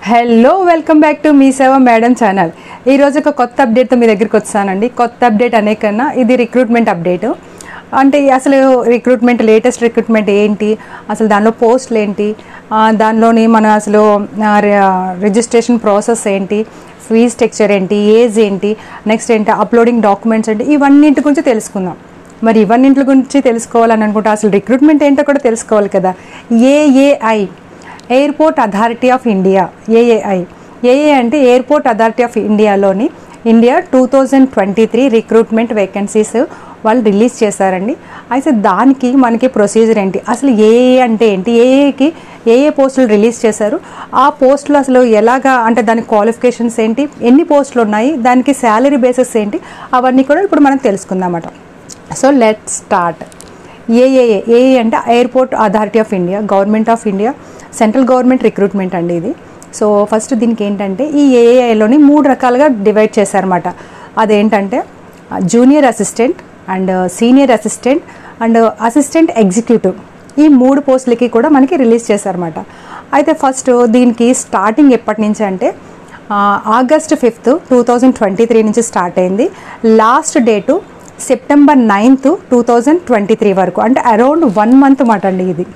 hello welcome back to Mee సేవ madam channel ఈరోజు ఒక కొత్త అప్డేట్తో మీ దగ్గరికి వచ్చానండి కొత్త అప్డేట్ అనే కన్నా ఇది రిక్రూట్మెంట్ అప్డేట్ అంటే అసలు రిక్రూట్మెంట్ లేటెస్ట్ రిక్రూట్మెంట్ ఏంటి అసలు దానిలో పోస్టులు ఏంటి ఆ, దానిలోని మన అసలు రిజిస్ట్రేషన్ ప్రాసెస్ ఏంటి ఫీ స్ట్రక్చర్ ఏంటి ఏజ్ ఏంటి నెక్స్ట్ ఏంటి అప్లోడింగ్ డాక్యుమెంట్స్ ఏంటి ఇవన్నింటి గురించి తెలుసుకుందాం మరి ఇవన్నింటి గురించి తెలుసుకోవాలని అనుకుంటే అసలు రిక్రూట్మెంట్ ఏంటో కూడా తెలుసుకోవాలి కదా AAI airport authority of India AAI AA అంటే ఎయిర్పోర్ట్ అథారిటీ ఆఫ్ ఇండియాలోని India two thousand twenty three recruitment vacancies వాళ్ళు రిలీజ్ చేశారండి అయితే దానికి మనకి ప్రొసీజర్ ఏంటి అసలు ఏఏ అంటే ఏంటి ఏఏకి ఏ ఏ పోస్టులు రిలీజ్ చేశారు ఆ పోస్టులు అసలు ఎలాగా అంటే దాని క్వాలిఫికేషన్స్ ఏంటి ఎన్ని పోస్టులు ఉన్నాయి దానికి శాలరీ బేసిస్ ఏంటి అవన్నీ కూడా ఇప్పుడు మనం తెలుసుకుందామట so let start AAA AA అంటే airport authority of India government of India central government recruitment అండి ఇది సో ఫస్ట్ దీనికి ఏంటంటే ఈ ఏఏఐలోని మూడు రకాలుగా డివైడ్ చేశారన్నమాట అదేంటంటే junior assistant and senior assistant and assistant executive ఈ మూడు పోస్టులకి కూడా మనకి రిలీజ్ చేశారన్నమాట అయితే ఫస్ట్ దీనికి స్టార్టింగ్ ఎప్పటి నుంచి అంటే ఆ, August fifth two thousand twenty three నుంచి స్టార్ట్ అయింది last date September ninth two thousand twenty three వరకు అంటే అరౌండ్ వన్ మంత్ మాట అండి ఇది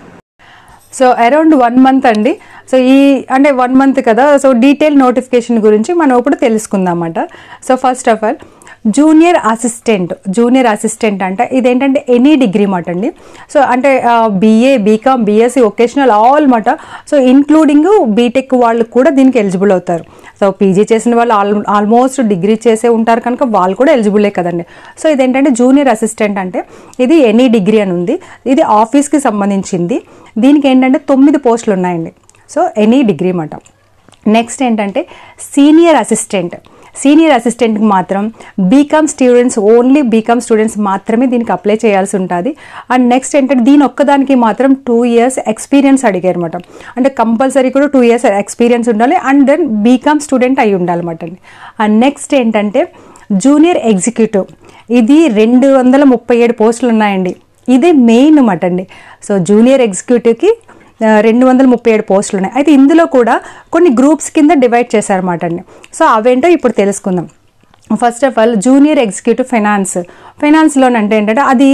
సో అరౌండ్ వన్ మంత్ అండి సో ఈ అంటే వన్ మంత్ కదా సో డీటెయిల్ నోటిఫికేషన్ గురించి మనం ఇప్పుడు తెలుసుకుందాం అన్నమాట so first of all junior assistant junior assistant అంటే ఇదేంటంటే ఎనీ డిగ్రీ మాట అండి సో అంటే BA BCom BSc vocational all మాట సో ఇంక్లూడింగ్ బీటెక్ వాళ్ళు కూడా దీనికి ఎలిజిబుల్ అవుతారు సో పీజీ చేసిన వాళ్ళు ఆల్ ఆల్మోస్ట్ డిగ్రీ చేసే ఉంటారు కనుక వాళ్ళు కూడా ఎలిజిబులే కదండి సో ఇదేంటంటే జూనియర్ అసిస్టెంట్ అంటే ఇది ఎనీ డిగ్రీ అని ఉంది ఇది ఆఫీస్కి సంబంధించింది దీనికి ఏంటంటే తొమ్మిది పోస్టులు ఉన్నాయండి సో ఎనీ డిగ్రీ మాట నెక్స్ట్ ఏంటంటే సీనియర్ అసిస్టెంట్ సీనియర్ అసిస్టెంట్కి మాత్రం BCom students only BCom students మాత్రమే దీనికి అప్లై చేయాల్సి ఉంటుంది అండ్ నెక్స్ట్ ఏంటంటే దీని ఒక్కదానికి మాత్రం టూ ఇయర్స్ ఎక్స్పీరియన్స్ అడిగారు అనమాట అంటే కంపల్సరీ కూడా టూ ఇయర్స్ ఎక్స్పీరియన్స్ ఉండాలి అండ్ దెన్ బీకామ్ స్టూడెంట్ అయి ఉండాలన్నమాట అండి అండ్ నెక్స్ట్ ఏంటంటే జూనియర్ ఎగ్జిక్యూటివ్ ఇది రెండు వందల ముప్పై ఏడు పోస్టులు ఉన్నాయండి ఇది మెయిన్ అన్నమాట అండి సో జూనియర్ ఎగ్జిక్యూటివ్కి ఆ, రెండు వందల ముప్పై ఏడు పోస్టులు ఉన్నాయి అయితే ఇందులో కూడా కొన్ని గ్రూప్స్ కింద డివైడ్ చేశారన్నమాట అండి సో అవేంటో ఇప్పుడు తెలుసుకుందాం first of all junior executive finance ఫైనాన్స్లో అంటే ఏంటంటే అది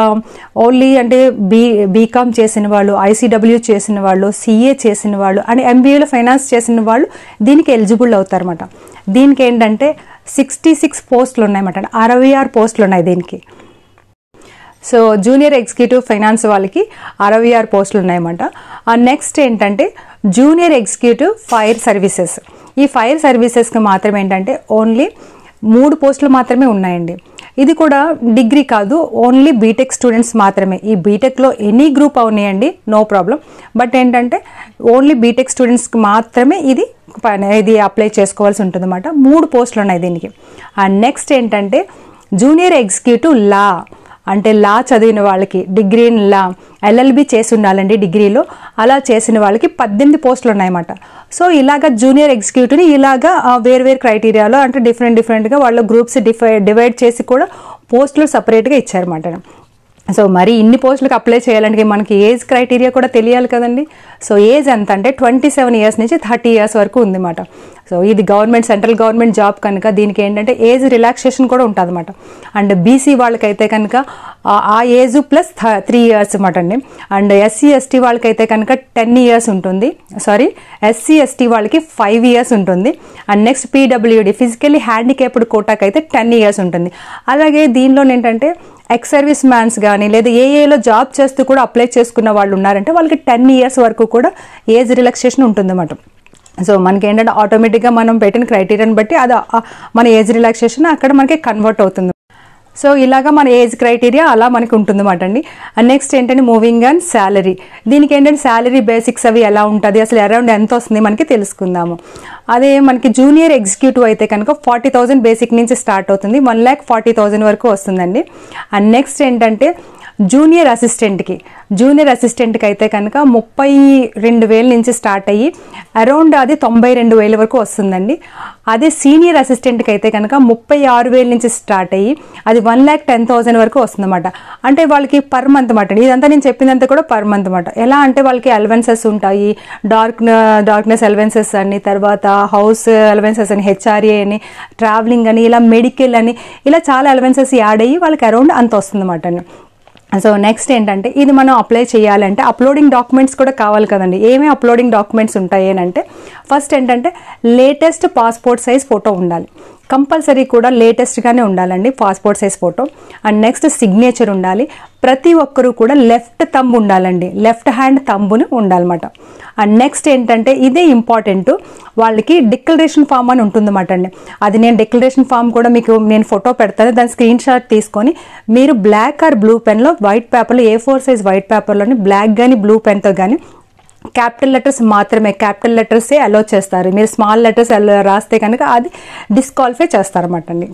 ఓన్లీ అంటే బీ బీకామ్ చేసిన వాళ్ళు ఐసీడబ్ల్యూ చేసిన వాళ్ళు సిఏ చేసిన వాళ్ళు అండ్ ఎంబీఏలో ఫైనాన్స్ చేసిన వాళ్ళు దీనికి ఎలిజిబుల్ అవుతారన్నమాట దీనికి ఏంటంటే సిక్స్టీ సిక్స్ పోస్టులు ఉన్నాయన్నమాట అరవై ఆరు పోస్టులు ఉన్నాయి దీనికి సో జూనియర్ ఎగ్జిక్యూటివ్ ఫైనాన్స్ వాళ్ళకి అరవై ఆరు పోస్టులు ఉన్నాయన్నమాట నెక్స్ట్ ఏంటంటే జూనియర్ ఎగ్జిక్యూటివ్ ఫైర్ సర్వీసెస్ ఈ ఫైర్ సర్వీసెస్కి మాత్రం ఏంటంటే ఓన్లీ మూడు పోస్టులు మాత్రమే ఉన్నాయండి ఇది కూడా డిగ్రీ కాదు ఓన్లీ బీటెక్ స్టూడెంట్స్ మాత్రమే ఈ బీటెక్లో ఎనీ గ్రూప్ అవునాయండి నో ప్రాబ్లం బట్ ఏంటంటే ఓన్లీ బీటెక్ స్టూడెంట్స్కి మాత్రమే ఇది పని- ఇది అప్లై చేసుకోవాల్సి ఉంటుంది మూడు పోస్టులు ఉన్నాయి దీనికి అండ్ నెక్స్ట్ ఏంటంటే జూనియర్ ఎగ్జిక్యూటివ్ లా అంటే లా చదివిన వాళ్ళకి డిగ్రీ ఇన్ లా ఎల్ఎల్బి చేసి ఉండాలండి డిగ్రీలో అలా చేసిన వాళ్ళకి పద్దెనిమిది పోస్టులు ఉన్నాయన్నమాట సో ఇలాగ జూనియర్ ఎగ్జిక్యూటివ్ని ఇలాగా ఆ, వేరు వేరు క్రైటీరియాలో అంటే డిఫరెంట్ డిఫరెంట్గా వాళ్ళ గ్రూప్స్ డిఫై డివైడ్ చేసి కూడా పోస్టులు సపరేట్గా ఇచ్చారన్నమాట సో మరి ఇన్ని పోస్టులకు అప్లై చేయాలంటే మనకి ఏజ్ క్రైటీరియా కూడా తెలియాలి కదండి సో ఏజ్ ఎంత అంటే ట్వంటీ సెవెన్ ఇయర్స్ నుంచి థర్టీ ఇయర్స్ వరకు ఉందన్నమాట సో ఇది గవర్నమెంట్ సెంట్రల్ గవర్నమెంట్ జాబ్ కనుక దీనికి ఏంటంటే ఏజ్ రిలాక్సేషన్ కూడా ఉంటుంది అనమాట అండ్ బీసీ వాళ్ళకైతే కనుక ఆ- ఆ ఏజ్ ప్లస్ త్రీ ఇయర్స్ అనమాట అండి అండ్ ఎస్సీ ఎస్టీ వాళ్ళకైతే కనుక టెన్ ఇయర్స్ ఉంటుంది సారీ ఎస్సీ ఎస్టీ వాళ్ళకి ఫైవ్ ఇయర్స్ ఉంటుంది and next PWD physically handicapped కోటాకి అయితే టెన్ ఇయర్స్ ఉంటుంది అలాగే దీనిలో ఏంటంటే ఎక్స్ సర్వీస్ మ్యాన్స్ కానీ లేదా ఏఏలో జాబ్ చేస్తూ కూడా అప్లై చేసుకున్న వాళ్ళు ఉన్నారంటే వాళ్ళకి టెన్ ఇయర్స్ వరకు కూడా ఏజ్ రిలాక్సేషన్ ఉంటుందన్నమాట సో మనకి ఏంటంటే ఆటోమేటిక్గా మనం పెట్టిన క్రైటీరియాని బట్టి అది ఆ- మన ఏజ్ రిలాక్సేషన్ అక్కడ మనకి కన్వర్ట్ అవుతుంది సో ఇలాగా మన ఏజ్ క్రైటీరియా అలా మనకి ఉంటుందన్నమాట అండి అండ్ నెక్స్ట్ ఏంటంటే మూవింగ్ అండ్ శాలరీ దీనికి ఏంటంటే శాలరీ బేసిక్స్ అవి ఎలా ఉంటుంది అసలు అరౌండ్ ఎంత వస్తుంది మనకి తెలుసుకుందాము అదే మనకి జూనియర్ ఎగ్జిక్యూటివ్ అయితే కనుక ఫార్టీ థౌసండ్ బేసిక్ నుంచి స్టార్ట్ అవుతుంది వన్ ల్యాక్ ఫార్టీ థౌసండ్ వరకు వస్తుందండి అండ్ నెక్స్ట్ ఏంటంటే జూనియర్ అసిస్టెంట్కి జూనియర్ అసిస్టెంట్కి అయితే కనుక ముప్పై రెండు వేల నుంచి స్టార్ట్ అయ్యి అరౌండ్ అది తొంభై రెండు వేల వరకు వస్తుందండి అదే సీనియర్ అసిస్టెంట్కి అయితే కనుక ముప్పై ఆరు వేల నుంచి స్టార్ట్ అయ్యి అది వన్ ల్యాక్ టెన్ థౌసండ్ వరకు వస్తుందన్నమాట అంటే వాళ్ళకి పర్ మంత్ మాట ఇదంతా నేను చెప్పిందంతా కూడా పర్ మంత్ మాట ఎలా అంటే వాళ్ళకి అలవెన్సెస్ ఉంటాయి డార్క్ డార్క్నెస్ అలవెన్సెస్ అని తర్వాత హౌస్ అలవెన్సెస్ అని హెచ్ఆర్ఏ అని ట్రావెలింగ్ అని ఇలా మెడికల్ అని ఇలా చాలా అలవెన్సెస్ యాడ్ అయ్యి వాళ్ళకి అరౌండ్ అంత వస్తుందన్నమాట అండి సో నెక్స్ట్ ఏంటంటే ఇది మనం అప్లై చేయాలంటే అప్లోడింగ్ డాక్యుమెంట్స్ కూడా కావాలి కదండి ఏమేమి అప్లోడింగ్ డాక్యుమెంట్స్ ఉంటాయి అని అంటే ఫస్ట్ ఏంటంటే లేటెస్ట్ పాస్పోర్ట్ సైజ్ ఫోటో ఉండాలి కంపల్సరీ కూడా లేటెస్ట్గానే ఉండాలండి passport size photo and next signature ఉండాలి ప్రతి ఒక్కరూ కూడా లెఫ్ట్ తంబు ఉండాలండి లెఫ్ట్ హ్యాండ్ తంబుని ఉండాలన్నమాట అండ్ నెక్స్ట్ ఏంటంటే ఇదే ఇంపార్టెంట్ వాళ్ళకి డిక్లరేషన్ ఫామ్ అని ఉంటుందన్నమాట అండి అది నేను డిక్లరేషన్ ఫామ్ కూడా మీకు నేను ఫోటో పెడతాను దాని స్క్రీన్ షాట్ తీసుకొని మీరు బ్లాక్ ఆర్ బ్లూ పెన్లో వైట్ పేపర్లో ఏ ఫోర్ సైజ్ వైట్ పేపర్లోని బ్లాక్ కానీ బ్లూ పెన్తో కానీ క్యాపిటల్ లెటర్స్ మాత్రమే క్యాపిటల్ లెటర్సే అలో చేస్తారు మీరు స్మాల్ లెటర్స్ రాస్తే కనుక అది డిస్క్వాలిఫై చేస్తారన్నమాట అండి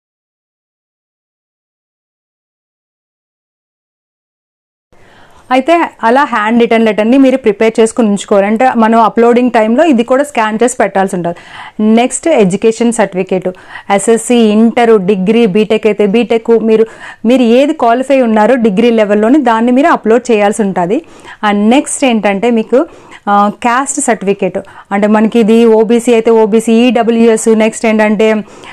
అయితే అలా హ్యాండ్ రిటర్న్ లెటర్ని మీరు ప్రిపేర్ చేసుకుని ఉంచుకోవాలి అంటే మనం అప్లోడింగ్ టైంలో ఇది కూడా స్కాన్ చేసి పెట్టాల్సి ఉంటుంది next education certificate SSC inter degree BTech అయితే బీటెక్ మీరు మీరు ఏది క్వాలిఫై ఉన్నారో డిగ్రీ లెవెల్లోని దాన్ని మీరు అప్లోడ్ చేయాల్సి ఉంటుంది అండ్ నెక్స్ట్ ఏంటంటే మీకు క్యాస్ట్ సర్టిఫికేట్ అంటే మనకి ఇది ఓబీసీ అయితే ఓబీసీ ఈడబ్ల్యూఎస్ నెక్స్ట్ ఏంటంటే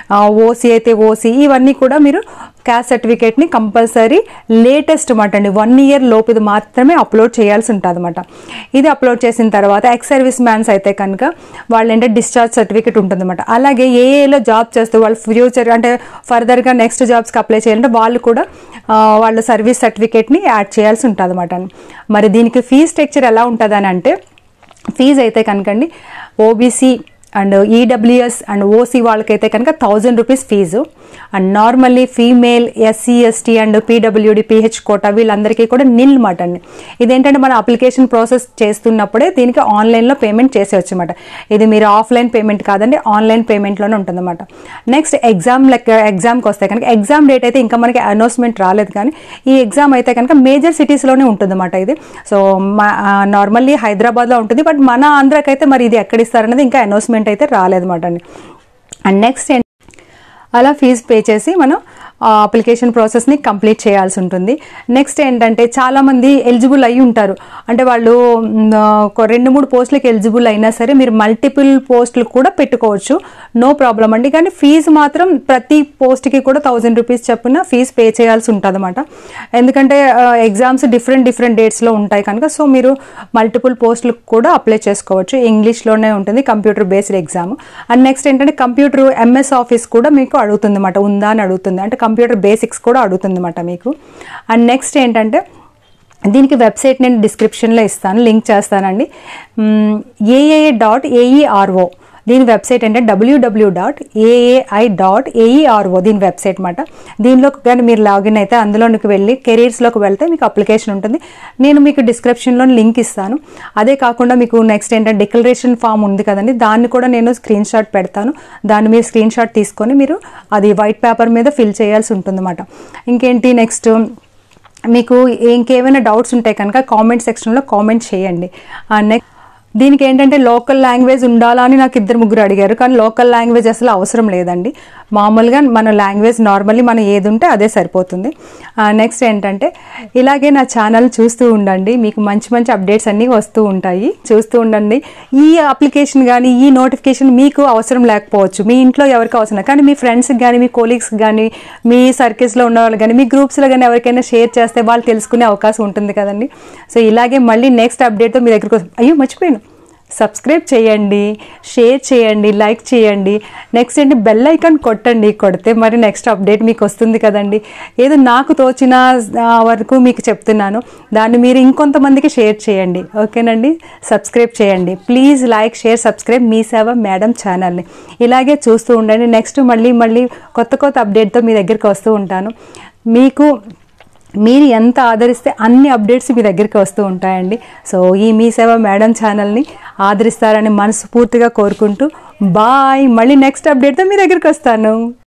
ఓసీ అయితే ఓసీ ఇవన్నీ కూడా మీరు క్యాస్ట్ సర్టిఫికేట్ని కంపల్సరీ లేటెస్ట్ మాట అండి వన్ ఇయర్ లోపుది మాత్రమే అప్లోడ్ చేయాల్సి ఉంటుంది అనమాట ఇది అప్లోడ్ చేసిన తర్వాత ఎక్స్ సర్వీస్ మ్యాన్స్ అయితే కనుక వాళ్ళు ఏంటంటే డిశ్చార్జ్ సర్టిఫికేట్ ఉంటుందన్నమాట అలాగే ఏఏలో జాబ్ చేస్తూ వాళ్ళు ఫ్యూచర్ అంటే ఫర్దర్గా నెక్స్ట్ జాబ్స్కి అప్లై చేయాలంటే వాళ్ళు కూడా వాళ్ళ సర్వీస్ సర్టిఫికేట్ని యాడ్ చేయాల్సి ఉంటుంది అనమాట మరి దీనికి ఫీ స్ట్రక్చర్ ఎలా ఉంటుంది అని అంటే ఫీజు అయితే కనుకండి OBC and EWS and OC వాళ్ళకైతే కనుక thousand rupees fees and normally female SC ST and PWD PH quota వీళ్ళందరికీ కూడా నిల్ మాట అండి ఇదేంటంటే మన అప్లికేషన్ ప్రాసెస్ చేస్తున్నప్పుడే దీనికి ఆన్లైన్లో పేమెంట్ చేసేవచ్చు అనమాట ఇది మీరు ఆఫ్లైన్ పేమెంట్ కాదండి ఆన్లైన్ పేమెంట్లోనే ఉంటుందన్నమాట నెక్స్ట్ ఎగ్జామ్ లెక్క ఎగ్జామ్కి వస్తే కనుక ఎగ్జామ్ డేట్ అయితే ఇంకా మనకి అనౌన్స్మెంట్ రాలేదు కానీ ఈ ఎగ్జామ్ అయితే కనుక మేజర్ సిటీస్లోనే ఉంటుందన్నమాట ఇది సో నార్మల్లీ హైదరాబాద్లో ఉంటుంది బట్ మన ఆంధ్రాకైతే మరి ఇది ఎక్కడ ఇస్తారనేది ఇంకా అనౌన్స్మెంట్ అయితే రాలేదన్నమాట అండి అండ్ నెక్స్ట్ అలా ఫీజు పే చేసి మనం అప్లికేషన్ ప్రాసెస్ని కంప్లీట్ చేయాల్సి ఉంటుంది నెక్స్ట్ ఏంటంటే చాలామంది ఎలిజిబుల్ అయి ఉంటారు అంటే వాళ్ళు ఒక రెండు మూడు పోస్టులకు ఎలిజిబుల్ అయినా సరే మీరు మల్టిపుల్ పోస్టులు కూడా పెట్టుకోవచ్చు నో ప్రాబ్లం అండి కానీ ఫీజు మాత్రం ప్రతి పోస్ట్కి కూడా థౌజండ్ రూపీస్ చొప్పున ఫీజు పే చేయాల్సి ఉంటుంది అనమాట ఎందుకంటే ఎగ్జామ్స్ డిఫరెంట్ డిఫరెంట్ డేట్స్లో ఉంటాయి కనుక సో మీరు మల్టిపుల్ పోస్టులకు కూడా అప్లై చేసుకోవచ్చు ఇంగ్లీష్లోనే ఉంటుంది computer based exam and next ఏంటంటే కంప్యూటర్ ఎంఎస్ ఆఫీస్ కూడా మీకు అడుగుతుంది అనమాట ఉందా అని అడుగుతుంది అంటే కంప్యూటర్ బేసిక్స్ కూడా అడుగుతుంది అనమాట మీకు అండ్ నెక్స్ట్ ఏంటంటే దీనికి వెబ్సైట్ నేను డిస్క్రిప్షన్లో ఇస్తాను లింక్ చేస్తానండి ఏఏ డాట్ ఏఈఆర్ఓ దీని వెబ్సైట్ అంటే WWW dot AAI dot AERO దీని వెబ్సైట్ అనమాట దీనిలోకి కానీ మీరు లాగిన్ అయితే అందులోకి వెళ్ళి కెరీర్స్లోకి వెళ్తే మీకు అప్లికేషన్ ఉంటుంది నేను మీకు డిస్క్రిప్షన్లో లింక్ ఇస్తాను అదే కాకుండా మీకు నెక్స్ట్ ఏంటంటే డిక్లరేషన్ ఫామ్ ఉంది కదండి దాన్ని కూడా నేను స్క్రీన్ షాట్ పెడతాను దాన్ని మీరు స్క్రీన్ షాట్ తీసుకొని మీరు అది వైట్ పేపర్ మీద ఫిల్ చేయాల్సి ఉంటుందన్నమాట ఇంకేంటి నెక్స్ట్ మీకు ఇంకేమైనా డౌట్స్ ఉంటాయి కనుక కామెంట్ సెక్షన్లో కామెంట్ చేయండి నెక్స్ట్ దీనికి ఏంటంటే లోకల్ లాంగ్వేజ్ ఉండాలా అని నాకు ఇద్దరు ముగ్గురు అడిగారు కానీ లోకల్ లాంగ్వేజ్ అసలు అవసరం లేదండి మామూలుగా మన లాంగ్వేజ్ నార్మల్లీ మనం ఏది ఉంటే అదే సరిపోతుంది నెక్స్ట్ ఏంటంటే ఇలాగే నా ఛానల్ చూస్తూ ఉండండి మీకు మంచి మంచి అప్డేట్స్ అన్నీ వస్తూ ఉంటాయి చూస్తూ ఉండండి ఈ అప్లికేషన్ కానీ ఈ నోటిఫికేషన్ మీకు అవసరం లేకపోవచ్చు మీ ఇంట్లో ఎవరికి అవసరం కానీ మీ ఫ్రెండ్స్కి కానీ మీ కోలీగ్స్కి కానీ మీ సర్కిల్స్లో ఉన్న వాళ్ళు కానీ మీ గ్రూప్స్లో కానీ ఎవరికైనా షేర్ చేస్తే వాళ్ళు తెలుసుకునే అవకాశం ఉంటుంది కదండి సో ఇలాగే మళ్ళీ నెక్స్ట్ అప్డేట్తో మీ దగ్గరకు అయ్యో మర్చిపోయాను సబ్స్క్రైబ్ చేయండి షేర్ చేయండి లైక్ చేయండి నెక్స్ట్ ఏంటి బెల్ ఐకాన్ కొట్టండి కొడితే మరి నెక్స్ట్ అప్డేట్ మీకు వస్తుంది కదండి ఏదో నాకు తోచిన వరకు మీకు చెప్తున్నాను దాన్ని మీరు ఇంకొంతమందికి షేర్ చేయండి ఓకేనండి సబ్స్క్రైబ్ చేయండి ప్లీజ్ లైక్ షేర్ సబ్స్క్రైబ్ మీ సేవ మేడం ఛానల్ని ఇలాగే చూస్తూ ఉండండి నెక్స్ట్ మళ్ళీ మళ్ళీ కొత్త కొత్త అప్డేట్తో మీ దగ్గరికి వస్తూ ఉంటాను మీకు మీరు ఎంత ఆదరిస్తే అన్ని అప్డేట్స్ మీ దగ్గరికి వస్తూ ఉంటాయండి సో ఈ మీ సేవ మేడం ఛానల్ని ఆదరిస్తారని మనస్ఫూర్తిగా కోరుకుంటూ బాయ్ మళ్ళీ నెక్స్ట్ అప్డేట్తో మీ దగ్గరికి వస్తాను